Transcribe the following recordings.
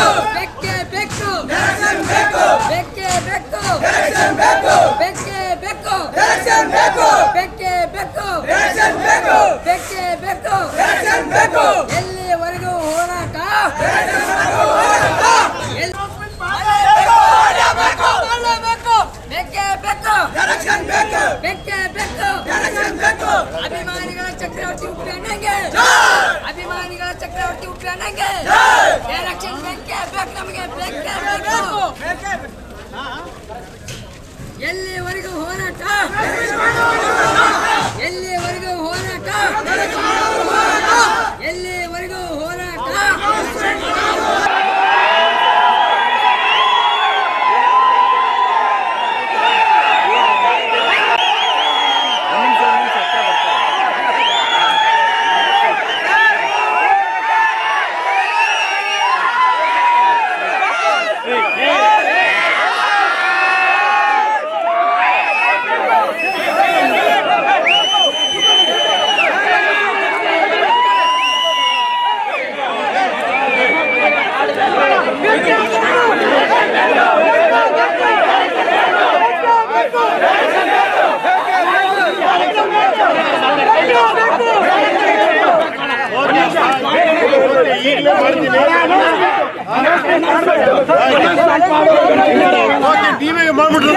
ಬೆಕ್ಕೆ ಬೆಕ್ಕು ಬೆಕ್ಕೆ ಬೆಕ್ಕು ಬೆಕ್ಕೆ ಬೆಕ್ಕು ಬೆಕ್ಕೆ ಬೆಕ್ಕು ಬೆಕ್ಕೆ ಬೆಕ್ಕು ಎಲ್ಲಿವರೆಗೂ ಹೋರಾಟ ಎಲ್ಲಿ- ಮಾಡಲೇಬೇಕು. ಬೆಕ್ಕೆ ಬೆಕ್ಕು ಬೆಕ್ಕೆ ಬೆಕ್ಕು ಅಭಿಮಾನಿಗಳ ಚಕ್ರವರ್ತಿ ಉಪ್ಪಿನಂಗೆ ಅಭಿಮಾನಿಗಳ ಚಕ್ರವರ್ತಿ ಉಪ್ಪಿನಂಗೆ ಡೈರೆಕ್ಷನ್ ಬೆಕ್ಕೆ ಬೇಕು ನಮಗೆ ಬೆಕ್ಕೆ ಬೇಕು ಎಲ್ಲಿವರೆಗೂ ಹೋರಾಟ ಎಲ್ಲಿವರೆಗೂ ಹೋರಾಟ ಎಲ್ಲಿವರೆಗೂ ಹೋರಾಟ ಈಗಲೇ ಮಾಡ್ತೀನಿ ಓಕೆ ಟಿವಿಗೆ ಮಾಡ್ಬಿಟ್ರು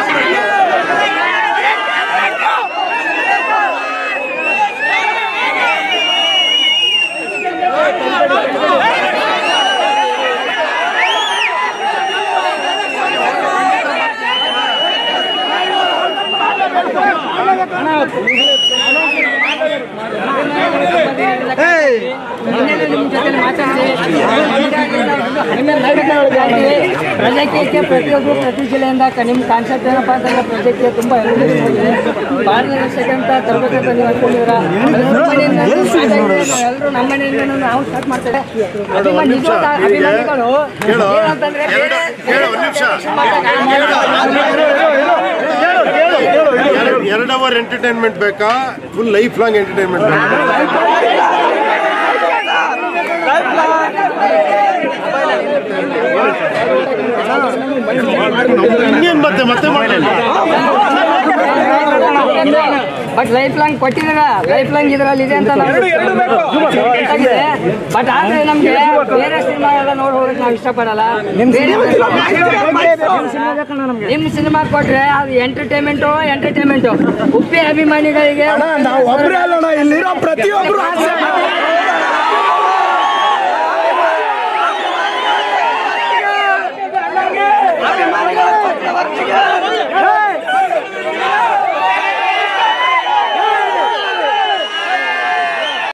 ಪ್ರಜೆಕ್ಕೆ ಪ್ರತಿಯೊಬ್ಬರು ಪ್ರತಿ ಜಿಲ್ಲೆಯಿಂದ ಕ- ನಿಮ್ಮ ಕಾನ್ಸೆಪ್ಟ್ ಏನಪ್ಪ ಅಂತಂದ್ರೆ ಪ್ರಜೆಕ್ಕೆ ತುಂಬ ಪಾರದರ್ಶಕ ಅಂತ ತರಬೇಕಂತ ನೀವು ಅನ್ಕೊಂಡಿದ್ರ ಎಲ್ಲರೂ ನಮ್ಮ ಮನೆಯಿಂದ ನಾವು ಸ್ಟಾರ್ಟ್ ಮಾಡ್ತೇವೆ ಅಭಿಮಾನ ನಿಜವಾದ ಅಭಿಮಾನಿಗಳು ಕೇಳು. ಏನಂತಂದ್ರೆ ಎರಡು- ಬೇರೆ ಕೇಳು, ಒಂದ್ ನಿಮಿಷ. ಎರಡು ಎರಡು ಅವರ್ ಎಂಟರ್ಟೈನ್ಮೆಂಟ್ ಬೇಕಾ ಫುಲ್ ಲೈಫ್ ಲಾಂಗ್ ಎಂಟರ್ಟೈನ್ಮೆಂಟ್ ಬೇಕಾ ಇನ್ನೇನ್ ಮತ್ತೆ ಮತ್ತೆ ಮಾಡಲಿಲ್ಲ ಬಟ್ ಲೈಫ್ ಲಾಂಗ್ ಕೊಟ್ಟಿದ್ದೀರ ಲೈಫ್ ಲಾಂಗ್ ಇದರಲ್ಲಿ ಇದೆ ಅಂತ ಬಟ್ ಆದ್ರೆ ನಮ್ಗೆ ಬೇರೆ ಸಿನಿಮಾ ಎಲ್ಲ ನೋಡಿ ಹೋಗಕ್ ನಾವು ಇಷ್ಟಪಡಲ್ಲ ಬೇರೆ- ನಿಮ್ ಸಿನಿಮಾ ಕೊಟ್ರೆ ಅದು ಎಂಟರ್ಟೈನ್ಮೆಂಟು ಎಂಟರ್ಟೈನ್ಮೆಂಟು ಉಪ್ಪಿ ಅಭಿಮಾನಿಗಳಿಗೆ ನಾವು ಒಬ್ಬರೇ ಅಲ್ಲಣ್ಣ ಇಲ್ಲಿರೋ ಪ್ರತಿಯೊಬ್ರು ಆಸೆ ಅಭಿಮಾನಿಗಳ ಚಕ್ರವರ್ತಿಗೆ